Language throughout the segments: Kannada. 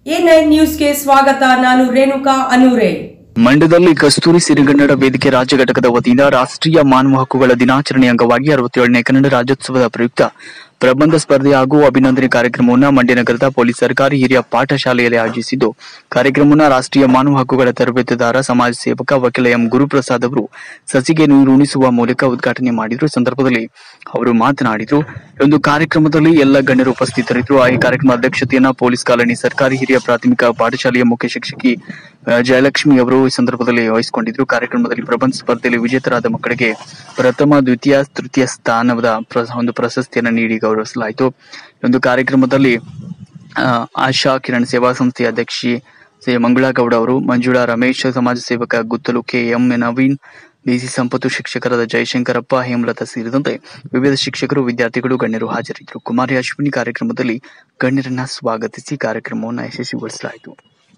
ಎ ನೈನ್ ನ್ಯೂಸ್ಗೆ ಸ್ವಾಗತ ನಾನು ರೇಣುಕಾ ಅನೂರೆ ಮಂಡ್ಯದಲ್ಲಿ ಕಸ್ತೂರಿ ಸಿರಿಗನ್ನಡ ವೇದಿಕೆ ರಾಜ್ಯ ಘಟಕದ ವತಿಯಿಂದ ರಾಷ್ಟ್ರೀಯ ಮಾನವ ಹಕ್ಕುಗಳ ದಿನಾಚರಣೆ ಅಂಗವಾಗಿ ಅರವತ್ತೇಳನೇ ಕನ್ನಡ ರಾಜ್ಯೋತ್ಸವದ ಪ್ರಯುಕ್ತ ಪ್ರಬಂಧ ಸ್ಪರ್ಧೆ ಹಾಗೂ ಅಭಿನಂದನೆ ಕಾರ್ಯಕ್ರಮವನ್ನು ಮಂಡ್ಯ ನಗರದ ಪೊಲೀಸ್ ಸರ್ಕಾರಿ ಹಿರಿಯ ಪಾಠಶಾಲೆಯಲ್ಲಿ ಆಯೋಜಿಸಿದ್ದು ಕಾರ್ಯಕ್ರಮವನ್ನು ರಾಷ್ಟ್ರೀಯ ಮಾನವ ಹಕ್ಕುಗಳ ತರಬೇತುದಾರ ಸಮಾಜ ಸೇವಕ ವಕೀಲ ಎಂ ಗುರುಪ್ರಸಾದ್ ಅವರು ಸಸಿಗೆ ನೀರು ಉಣಿಸುವ ಮೂಲಕ ಉದ್ಘಾಟನೆ ಮಾಡಿದ್ರು ಈ ಸಂದರ್ಭದಲ್ಲಿ ಅವರು ಮಾತನಾಡಿದ್ರು ಈ ಒಂದು ಕಾರ್ಯಕ್ರಮದಲ್ಲಿ ಎಲ್ಲ ಗಣ್ಯರು ಉಪಸ್ಥಿತರಿದ್ದರು ಈ ಕಾರ್ಯಕ್ರಮ ಅಧ್ಯಕ್ಷತೆಯನ್ನ ಪೊಲೀಸ್ ಕಾಲನಿ ಸರ್ಕಾರಿ ಹಿರಿಯ ಪ್ರಾಥಮಿಕ ಪಾಠಶಾಲೆಯ ಮುಖ್ಯ ಶಿಕ್ಷಕಿ ಆ, ಜಯಲಕ್ಷ್ಮಿ ಅವರು ಈ ಸಂದರ್ಭದಲ್ಲಿ ವಹಿಸಿಕೊಂಡಿದ್ರು ಕಾರ್ಯಕ್ರಮದಲ್ಲಿ ಪ್ರಬಂಧ ಸ್ಪರ್ಧೆಯಲ್ಲಿ ವಿಜೇತರಾದ ಮಕ್ಕಳಿಗೆ ಪ್ರಥಮ ದ್ವಿತೀಯ ತೃತೀಯ ಸ್ಥಾನದ ಪ್ರ- ಒಂದು ಪ್ರಶಸ್ತಿಯನ್ನು ನೀಡಿ ಗೌರವಿಸಲಾಯಿತು ಈ ಒಂದು ಕಾರ್ಯಕ್ರಮದಲ್ಲಿ ಆ, ಆಶಾ ಕಿರಣ್ ಸೇವಾ ಸಂಸ್ಥೆಯ ಅಧ್ಯಕ್ಷಿ ಶ್ರೀ ಮಂಗಳಗೌಡ ಅವರು ಮಂಜುಳಾ ರಮೇಶ್ ಸಮಾಜ ಸೇವಕ ಗುತ್ತಲು K M Naveen DC Sampath ಶಿಕ್ಷಕರಾದ ಜಯಶಂಕರಪ್ಪ ಹೇಮಲತಾ ಸೇರಿದಂತೆ ವಿವಿಧ ಶಿಕ್ಷಕರು ವಿದ್ಯಾರ್ಥಿಗಳು ಗಣ್ಯರು ಹಾಜರಿದ್ದರು ಕುಮಾರಿ ಅಶ್ವಿನಿ ಕಾರ್ಯಕ್ರಮದಲ್ಲಿ ಗಣ್ಯರನ್ನ ಸ್ವಾಗತಿಸಿ ಕಾರ್ಯಕ್ರಮವನ್ನು ಯಶಸ್ವಿಗೊಳಿಸಲಾಯಿತು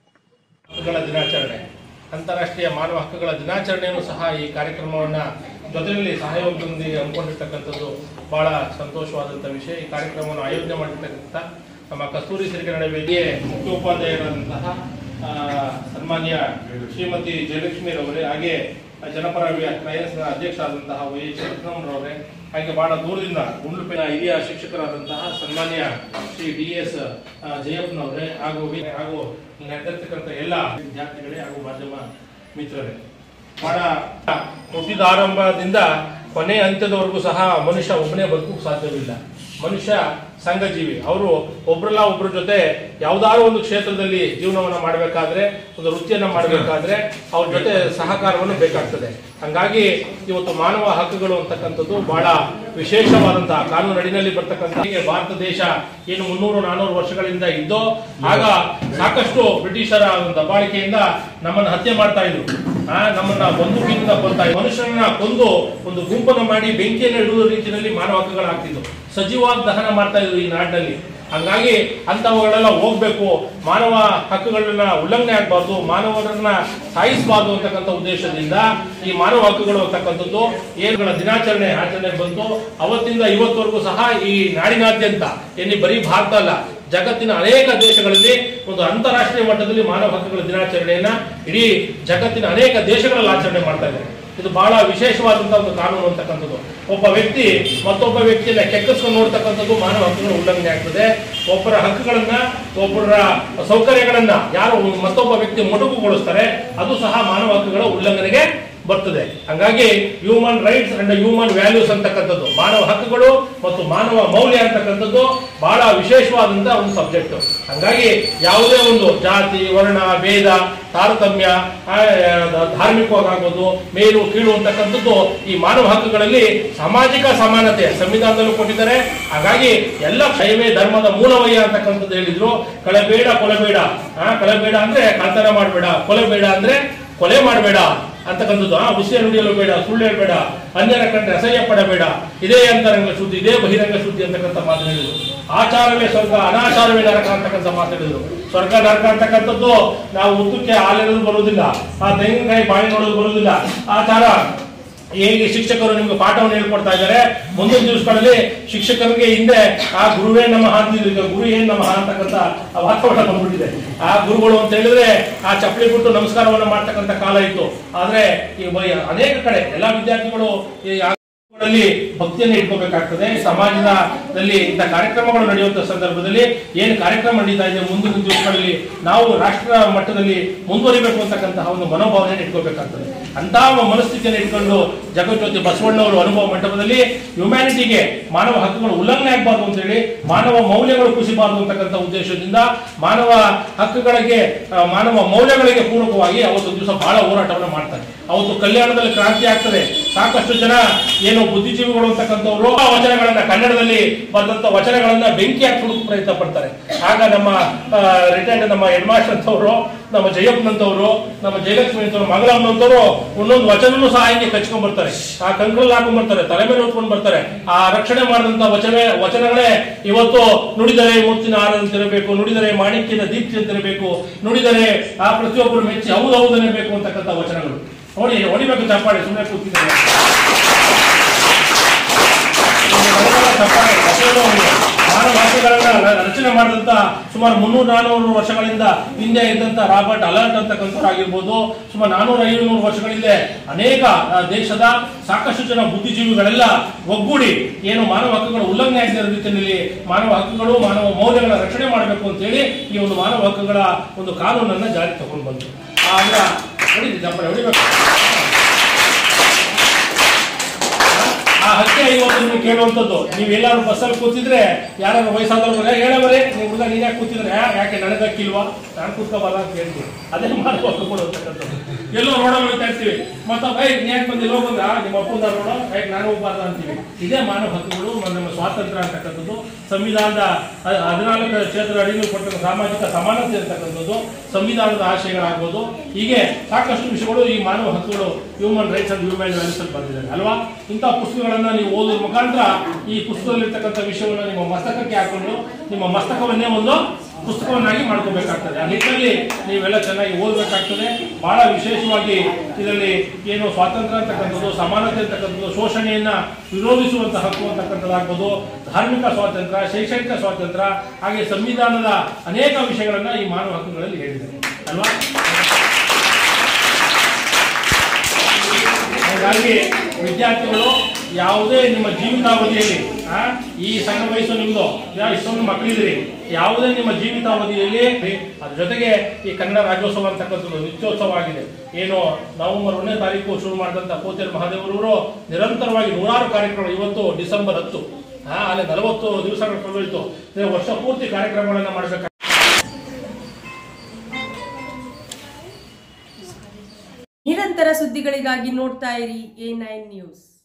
ಹಕ್ಕುಗಳ ದಿನಾಚರಣೆ ಅಂತಾರಾಷ್ಟ್ರೀಯ ಮಾನವ ಹಕ್ಕುಗಳ ದಿನಾಚರಣೆಯೂ ಸಹ ಈ ಕಾರ್ಯಕ್ರಮವನ್ನು ಜೊತೆಯಲ್ಲಿ ಸಹಯೋಗದೊಂದಿಗೆ ಹಮ್ಮಿಕೊಂಡಿರ್ತಕ್ಕಂಥದ್ದು ಬಹಳ ಸಂತೋಷವಾದಂಥ ವಿಷಯ ಈ ಕಾರ್ಯಕ್ರಮವನ್ನು ಆಯೋಜನೆ ಮಾಡಿರ್ತಕ್ಕಂಥ ನಮ್ಮ ಕಸ್ತೂರಿ ಸಿರಿಗನ್ನಡ ವೇದಿಕೆ ಮುಖ್ಯ ಉಪಾಧ್ಯಾಯರಾದಂತಹ ಆ, ಸನ್ಮಾನ್ಯ ಶ್ರೀಮತಿ ಜಯಲಕ್ಷ್ಮಿರವರೇ ಹಾಗೆ ಜನಪರ ಟ್ರಯಲ್ಸ್ನ ಅಧ್ಯಕ್ಷರಾದಂತಹ ವೈ ಎಚ್ ರತ್ನಮ್ಮರವರೇ ಹಾಗೆ ಬಹಳ ದೂರದಿಂದ ಗುಂಡ್ಲುಪೇನ ಹಿರಿಯ ಶಿಕ್ಷಕರಾದಂತಹ ಸನ್ಮಾನ್ಯ ಶ್ರೀ ಡಿ ಎಸ್ ಜಯಪ್ಪನವರೇ ಹಾಗೂ ವಿ- ಹಾಗೂ ನಡೆದಿರ್ತಕ್ಕಂಥ ಎಲ್ಲ ವಿದ್ಯಾರ್ಥಿಗಳೇ ಹಾಗೂ ಮಾಧ್ಯಮ ಮಿತ್ರರೇ ಬಹಳ ಹುಟ್ಟಿದ ಆರಂಭದಿಂದ ಕೊನೆ ಅಂತ್ಯದವರೆಗೂ ಸಹ ಮನುಷ್ಯ ಒಬ್ಬನೇ ಬದುಕಕ್ಕೆ ಸಾಧ್ಯವಿಲ್ಲ ಮನುಷ್ಯ ಸಂಘಜೀವಿ ಅವರು ಒಬ್ರಲ್ಲ ಒಬ್ರ ಜೊತೆ ಯಾವ್ದಾದ್ರು ಒಂದು ಕ್ಷೇತ್ರದಲ್ಲಿ ಜೀವನವನ್ನ ಮಾಡಬೇಕಾದ್ರೆ ಒಂದು ವೃತ್ತಿಯನ್ನ ಮಾಡಬೇಕಾದ್ರೆ ಅವ್ರ ಜೊತೆ ಸಹಕಾರವನ್ನು ಬೇಕಾಗ್ತದೆ ಹಂಗಾಗಿ ಇವತ್ತು ಮಾನವ ಹಕ್ಕುಗಳು ಅಂತಕ್ಕಂಥದ್ದು ಬಹಳ ವಿಶೇಷವಾದಂತಹ ಕಾನೂನು ಅಡಿನಲ್ಲಿ ಬರ್ತಕ್ಕಂಥ ಹೀಗೆ ಭಾರತ ದೇಶ ಏನು ಮುನ್ನೂರು ನಾನೂರು ವರ್ಷಗಳಿಂದ ಇದ್ದೋ ಆಗ ಸಾಕಷ್ಟು ಬ್ರಿಟಿಷರ ಒಂದು ದಬ್ಬಾಳಿಕೆಯಿಂದ ನಮ್ಮನ್ನು ಹತ್ಯೆ ಮಾಡ್ತಾ ಇದ್ರು ಆ, ನಮ್ಮನ್ನ ಬಂದೂಕಿನಿಂದ ಕೊಲ್ತಾ ಇದ್ರು ಮನುಷ್ಯರನ್ನ ಕೊಂದು ಒಂದು ಗುಂಪನ್ನು ಮಾಡಿ ಬೆಂಕಿಯನ್ನು ಇಡುವ ರೀತಿಯಲ್ಲಿ ಮಾನವ ಹಕ್ಕುಗಳಾಗ್ತಿದ್ವು ಸಜೀವವಾಗಿ ದಹನ ಮಾಡ್ತಾ ಇದ್ರು ಈ ನಾಡಿನಲ್ಲಿ ಹಂಗಾಗಿ ಅಂತವುಗಳೆಲ್ಲ ಹೋಗ್ಬೇಕು ಮಾನವ ಹಕ್ಕುಗಳನ್ನ ಉಲ್ಲಂಘನೆ ಆಗಬಾರ್ದು ಮಾನವರನ್ನ ಸಾಯಿಸಬಾರ್ದು ಅಂತಕ್ಕಂಥ ಉದ್ದೇಶದಿಂದ ಈ ಮಾನವ ಹಕ್ಕುಗಳು ಅಂತಕ್ಕಂಥದ್ದು ಏನುಗಳ ದಿನಾಚರಣೆ ಆಚರಣೆ ಬಂತು ಅವತ್ತಿಂದ ಇವತ್ತವರೆಗೂ ಸಹ ಈ ನಾಡಿನಾದ್ಯಂತ ಏನಿ ಬರೀ ಭಾರತ ಅಲ್ಲ ಜಗತ್ತಿನ ಅನೇಕ ದೇಶಗಳಲ್ಲಿ ಒಂದು ಅಂತಾರಾಷ್ಟ್ರೀಯ ಮಟ್ಟದಲ್ಲಿ ಮಾನವ ಹಕ್ಕುಗಳ ದಿನಾಚರಣೆಯನ್ನ ಇಡೀ ಜಗತ್ತಿನ ಅನೇಕ ದೇಶಗಳಲ್ಲಿ ಆಚರಣೆ ಮಾಡ್ತಾ ಇದ್ದಾರೆ ಇದು ಬಹಳ ವಿಶೇಷವಾದಂತಹ ಒಂದು ಕಾನೂನು ಅಂತಕ್ಕಂಥದ್ದು ಒಬ್ಬ ವ್ಯಕ್ತಿ ಮತ್ತೊಬ್ಬ ವ್ಯಕ್ತಿಯನ್ನ ಕೆಕ್ಕಿಸ್ಕೊಂಡು ನೋಡ್ತಕ್ಕಂಥದ್ದು ಮಾನವ ಹಕ್ಕುಗಳ ಉಲ್ಲಂಘನೆ ಆಗ್ತದೆ ಒಬ್ಬರ ಹಕ್ಕುಗಳನ್ನ ಒಬ್ಬರ ಸೌಕರ್ಯಗಳನ್ನ ಯಾರು ಮತ್ತೊಬ್ಬ ವ್ಯಕ್ತಿ ಮೊಟಕುಗೊಳಿಸ್ತಾರೆ ಅದು ಸಹ ಮಾನವ ಹಕ್ಕುಗಳ ಉಲ್ಲಂಘನೆಗೆ ಬರ್ತದೆ ಹಂಗಾಗಿ human rights and human values ಅಂತಕ್ಕಂಥದ್ದು ಮಾನವ ಹಕ್ಕುಗಳು ಮತ್ತು ಮಾನವ ಮೌಲ್ಯ ಅಂತಕ್ಕಂಥದ್ದು ಬಹಳ ವಿಶೇಷವಾದಂತಹ ಒಂದು ಸಬ್ಜೆಕ್ಟ್ ಹಂಗಾಗಿ ಯಾವುದೇ ಒಂದು ಜಾತಿ ವರ್ಣ ಭೇದ ತಾರತಮ್ಯ ಆ, ಧಾರ್ಮಿಕವಾಗ್ಬೋದು ಮೇಲು ಕೀಳು ಅಂತಕ್ಕಂಥದ್ದು ಈ ಮಾನವ ಹಕ್ಕುಗಳಲ್ಲಿ ಸಾಮಾಜಿಕ ಸಮಾನತೆ ಸಂವಿಧಾನದಲ್ಲೂ ಕೊಟ್ಟಿದ್ದಾರೆ ಹಾಗಾಗಿ ಎಲ್ಲ ಶೈವೇ ಧರ್ಮದ ಮೂಲವಯ್ಯ ಅಂತಕ್ಕಂಥದ್ದು ಹೇಳಿದ್ರು ಕಳಬೇಡ ಕೊಲಬೇಡ ಆ ಕಳಬೇಡ ಅಂದ್ರೆ ಕಳ್ತನ ಮಾಡಬೇಡ ಕೊಲಬೇಡ ಅಂದ್ರೆ ಕೊಲೆ ಮಾಡಬೇಡ ಅಂತಕ್ಕಂಥದ್ದು ಆ ಹುಸಿಯ ನುಡಿಯಲು ಬೇಡ ಸುಳ್ಳು ಹೇಳಬೇಡ ಅನ್ಯರ ಕಂಡ್ರೆ ಅಸಹ್ಯ ಪಡಬೇಡ ಇದೇ ಅಂತರಂಗ ಶುದ್ಧಿ ಇದೇ ಬಹಿರಂಗ ಶುದ್ಧಿ ಅಂತಕ್ಕಂಥ ಮಾತು ಹೇಳಿದ್ರು ಆಚಾರವೇ ಸ್ವರ್ಗ ಅನಾಚಾರವೇ ನರಕ ಅಂತಕ್ಕಂಥ ಮಾತು ಹೇಳಿದ್ರು ಸ್ವರ್ಗ ನರಕ ಅಂತಕ್ಕಂಥದ್ದು ನಾವು ಉದ್ದಕ್ಕೆ ಹಾಲೆಳಲು ಬರುವುದಿಲ್ಲ ಆ ತೆಂಗಿನಕಾಯಿ ಬಾಯಿ ನೋಡೋದು ಬರುವುದಿಲ್ಲ ಆಚಾರ ಹೇಗೆ ಶಿಕ್ಷಕರು ನಿಮ್ಗೆ ಪಾಠವನ್ನು ಹೇಳ್ಕೊಡ್ತಾ ಇದ್ದಾರೆ ಮುಂದಿನ ದಿವಸಗಳಲ್ಲಿ ಶಿಕ್ಷಕರಿಗೆ ಹಿಂದೆ ಆ ಗುರುವೇ ನಮಃ ಅಂತಿದ್ರು ಈಗ ಗುರು ಏನ್ ನಮಃ ಅಂತಕ್ಕಂಥ ಆ ವಾತಾವರಣ ಬಂದ್ಬಿಟ್ಟಿದೆ ಆ ಗುರುಗಳು ಅಂತ ಹೇಳಿದ್ರೆ ಆ ಚಪ್ಪಲಿ ಬಿಟ್ಟು ನಮಸ್ಕಾರವನ್ನು ಮಾಡ್ತಕ್ಕಂಥ ಕಾಲ ಇತ್ತು ಆದ್ರೆ ಈ ಬ- ಅನೇಕ ಕಡೆ ಎಲ್ಲಾ ವಿದ್ಯಾರ್ಥಿಗಳು ಈ ಆ ಗಳಲ್ಲಿ ಭಕ್ತಿಯನ್ನು ಇಟ್ಕೋಬೇಕಾಗ್ತದೆ ಸಮಾಜದಲ್ಲಿ ಇಂಥ ಕಾರ್ಯಕ್ರಮಗಳು ನಡೆಯುವಂತ ಸಂದರ್ಭದಲ್ಲಿ ಏನು ಕಾರ್ಯಕ್ರಮ ನಡೀತಾ ಇದೆ ಮುಂದಿನ ದಿವಸಗಳಲ್ಲಿ ನಾವು ರಾಷ್ಟ್ರ ಮಟ್ಟದಲ್ಲಿ ಮುಂದುವರಿಬೇಕು ಅಂತಕ್ಕಂತಹ ಒಂದು ಮನೋಭಾವನೆಯನ್ನು ಇಟ್ಕೋಬೇಕಾಗ್ತದೆ ಅಂತಹ ಒಂದು ಮನಸ್ಥಿತಿಯನ್ನು ಇಟ್ಕೊಂಡು ಜಗಜ್ಯೋತಿ ಬಸವಣ್ಣವರು ಅನುಭವ ಮಂಟಪದಲ್ಲಿ ಹ್ಯುಮ್ಯಾನಿಟಿಗೆ ಮಾನವ ಹಕ್ಕುಗಳು ಉಲ್ಲಂಘನೆ ಆಗಬಾರ್ದು ಅಂತ ಹೇಳಿ ಮಾನವ ಮೌಲ್ಯಗಳು ಕುಸಿಬಾರದು ಅಂತಕ್ಕಂಥ ಉದ್ದೇಶದಿಂದ ಮಾನವ ಹಕ್ಕುಗಳಿಗೆ ಆ, ಮಾನವ ಮೌಲ್ಯಗಳಿಗೆ ಪೂರಕವಾಗಿ ಅವತ್ತು ದಿವಸ ಬಹಳ ಹೋರಾಟವನ್ನು ಮಾಡ್ತಾರೆ ಅವತ್ತು ಕಲ್ಯಾಣದಲ್ಲಿ ಕ್ರಾಂತಿ ಆಗ್ತದೆ ಸಾಕಷ್ಟು ಜನ ಏನು ಬುದ್ಧಿಜೀವಿಗಳು ಅಂತಕ್ಕಂಥವ್ರು ಆ ವಚನಗಳನ್ನ ಕನ್ನಡದಲ್ಲಿ ಬರೆದಂತ ವಚನಗಳನ್ನ ಬೆಂಕಿ ಹಾಕಿ ಹುಡುಕ ಪ್ರಯತ್ನ ಪಡ್ತಾರೆ ಆಗ ನಮ್ಮ ರಿಟೈರ್ಡ್ ನಮ್ಮ ಹೆಡ್ ಮಾಸ್ಟರ್ ಅಂತವರು ನಮ್ಮ ಜಯಪ್ಪನಂತವರು ನಮ್ಮ ಜಯಲಕ್ಷ್ಮಿ ಅಂತವ್ರು ಮಗಳಮ್ಮನಂತವರು ಒಂದೊಂದು ವಚನನೂ ಸಹ ಹಿಂಗೆ ಕಚ್ಕೊಂಡ್ ಬರ್ತಾರೆ ಆ ಕಂಕಳಲ್ಲಿ ಹಾಕೊಂಡ್ ಬರ್ತಾರೆ ತಲೆ ಮೇಲೆ ಹೊತ್ಕೊಂಡ್ ಬರ್ತಾರೆ ಆ ರಕ್ಷಣೆ ಮಾಡಿದಂತ ವಚನ ವಚನಗಳೇ ಇವತ್ತು ನುಡಿದರೆ ಮುತ್ತಿನ ಆರದಂತಿರಬೇಕು ನುಡಿದರೆ ಮಾಣಿಕ್ಯದ ದೀಪ್ತಿಯಂತಿರಬೇಕು ನುಡಿದರೆ ಆ ಪ್ರತಿಯೊಬ್ಬರು ಮೆಚ್ಚಿ ಹೌದು ಹೌದನೇ ಬೇಕು ಅಂತಕ್ಕಂಥ ವಚನಗಳು ನೋಡಿ ಹೊಡಿಬೇಕು ಚಪ್ಪಾಳೆ ಸುಮ್ಮನೆ ಕೂತಿದ್ದಾರೆ ಚಪ್ಪಾಳೆ, ಕಥೆಗಳು ಅವು. ಮಾನವ ಹಕ್ಕುಗಳನ್ನ ರಚನೆ ಮಾಡಿದಂತ ಸುಮಾರು ಮುನ್ನೂರು ನಾನೂರು ವರ್ಷಗಳಿಂದ ಹಿಂದೆ ಇದ್ದಂತ ರಾಬರ್ಟ್ ಅಲರ್ಟ್ ಅಂತಕ್ಕಂಥವ್ರು ಆಗಿರ್ಬೋದು ಸುಮಾರು ನಾನೂರ ಐನೂರು ವರ್ಷಗಳ ಹಿಂದೆ ಅನೇಕ ಆ, ದೇಶದ ಸಾಕಷ್ಟು ಜನ ಬುದ್ಧಿಜೀವಿಗಳೆಲ್ಲ ಒಗ್ಗೂಡಿ ಏನು ಮಾನವ ಹಕ್ಕುಗಳ ಉಲ್ಲಂಘನೆ ಆಗಿರೋ ರೀತಿಯಲ್ಲಿ ಮಾನವ ಹಕ್ಕುಗಳು ಮಾನವ ಮೌಲ್ಯಗಳ ರಕ್ಷಣೆ ಮಾಡಬೇಕು ಅಂತ ಹೇಳಿ ಈ ಒಂದು ಮಾನವ ಹಕ್ಕುಗಳ ಒಂದು ಕಾನೂನನ್ನ ಜಾರಿ ತಗೊಂಡು ಬಂತು ಆಗ ಹೊಡಿತಿ ಚಪ್ಪಲಿ ಹೊಡಿಬೇಕು ಆ ಹಕ್ಕೆ ಇವತ್ತು ನಿಮ್ಗೆ ಕೇಳುವಂಥದ್ದು ನೀವು ಎಲ್ಲಾರು ಬಸ್ಸಲ್ಲಿ ಕೂತಿದ್ರೆ ಯಾರು ವಯಸ್ಸಾದವ್ರು ಹೇಳವರೇ ನೀವು ಹುಡುಗ ನೀನ್ ಯಾಕೆ ಕೂತಿದ್ರೆ "ಯಾ, ಯಾಕೆ ನನಗೆ ಹಕ್ಕಿಲ್ವಾ ನಾನು ಕೂತ್ಕೋಬಲ್ಲ ಅಂತ ಹೇಳ್ತೀವಿ ಅದೇ ಮಾನವ ಹಕ್ಕುಗಳು ಅಂತಕ್ಕಂಥದ್ದು ಎಲ್ಲೋ ರೋಡ ಹೋಗ್ತಾ ಇರ್ತೀವಿ ಮತ್ತೆ ಬೈ ನೀ ಯಾಕೆ ಬಂದಿಲ್ಲ ಹೋಗಂದ್ರ ನಿಮ್ಮ ಅಪ್ಪಂದ ನೋಡೋ ಯಾಕೆ ನಾನು ಹೋಗ್ಬಾರ್ದು ಅಂತೀವಿ ಇದೇ ಮಾನವ ಹಕ್ಕುಗಳು ಮ- ನಮ್ಮ ಸ್ವಾತಂತ್ರ್ಯ ಅಂತಕ್ಕಂಥದ್ದು ಸಂವಿಧಾನದ ಹ- ಹದಿನಾಲ್ಕು ಕ್ಷೇತ್ರ ಅಡಿಯಲ್ಲಿ ಕೊಟ್ಟಿರುವ ಸಾಮಾಜಿಕ ಸಮಾನತೆ ಅಂತಕ್ಕಂಥದ್ದು ಸಂವಿಧಾನದ ಆಶಯಗಳಾಗ್ಬೋದು ಹೀಗೆ ಸಾಕಷ್ಟು ವಿಷಯಗಳು ಈ ಮಾನವ ಹಕ್ಕುಗಳು human rights and human values ಅಲ್ಲಿ ಬಂದಿದ್ದಾರೆ ಅಲ್ವಾ ಇಂಥ ಪುಸ್ತಕಗಳನ್ನ ನೀವು ಓದೋದ್ರ ಮುಖಾಂತರ ಈ ಪುಸ್ತಕದಲ್ಲಿರ್ತಕ್ಕಂಥ ವಿಷಯವನ್ನ ನಿಮ್ಮ ಮಸ್ತಕಕ್ಕೆ ಹಾಕೊಂಡು ನಿಮ್ಮ ಮಸ್ತಕವನ್ನೇ ಒಂದು ಪುಸ್ತಕವನ್ನಾಗಿ ಮಾಡ್ಕೋಬೇಕಾಗ್ತದೆ ಆ ನಿಟ್ಟಿನಲ್ಲಿ ನೀವೆಲ್ಲ ಚೆನ್ನಾಗಿ ಓದಬೇಕಾಗ್ತದೆ ಬಹಳ ವಿಶೇಷವಾಗಿ ಇದರಲ್ಲಿ ಏನು ಸ್ವಾತಂತ್ರ್ಯ ಅಂತಕ್ಕಂಥದ್ದು ಸಮಾನತೆ ಅಂತಕ್ಕಂಥದ್ದು ಶೋಷಣೆಯನ್ನ ವಿರೋಧಿಸುವಂತ ಹಕ್ಕು ಅಂತಕ್ಕಂಥದ್ದಾಗ್ಬೋದು ಧಾರ್ಮಿಕ ಸ್ವಾತಂತ್ರ್ಯ ಶೈಕ್ಷಣಿಕ ಸ್ವಾತಂತ್ರ್ಯ ಹಾಗೆ ಸಂವಿಧಾನದ ಅನೇಕ ವಿಷಯಗಳನ್ನ ಈ ಮಾನವ ಹಕ್ಕುಗಳಲ್ಲಿ ಹೇಳಿದೆ ಅಲ್ವಾ ಹಾಗಾಗಿ ವಿದ್ಯಾರ್ಥಿಗಳು ಯಾವುದೇ ನಿಮ್ಮ ಜೀವಿತಾವಧಿಯಲ್ಲಿ ಆ, ಈ ಸಣ್ಣ ವಯಸ್ಸು ನಿಮ್ದು ಯಾ- ಇಷ್ಟೊಂದು ಮಕ್ಕಳಿದ್ರಿ ಯಾವುದೇ ನಿಮ್ಮ ಜೀವಿತಾವಧಿಯಲ್ಲಿ ಅದ್ರ ಜೊತೆಗೆ ಈ ಕನ್ನಡ ರಾಜ್ಯೋತ್ಸವ ಅಂತಕ್ಕಂಥದ್ದು ನಿತ್ಯೋತ್ಸವ ಆಗಿದೆ ಏನು ನವೆಂಬರ್ ಒಂದನೇ ತಾರೀಕು ಶುರು ಮಾಡಿದಂತ ಕೋತೇರು ಮಹಾದೇವರವರು ನಿರಂತರವಾಗಿ ನೂರಾರು ಕಾರ್ಯಕ್ರಮ ಇವತ್ತು ಡಿಸೆಂಬರ್ ಹತ್ತು ಆ, ಅಲ್ಲಿ ನಲವತ್ತು ದಿವಸಗಳು ಕಳೆದೋಯ್ತು ಇದೇ ವರ್ಷ ಪೂರ್ತಿ ಕಾರ್ಯಕ್ರಮಗಳನ್ನ ಮಾಡಬೇಕು ನಿರಂತರ ಸುದ್ದಿಗಳಿಗಾಗಿ ನೋಡ್ತಾ ಇರಿ ಎ ನೈನ್ ನ್ಯೂಸ್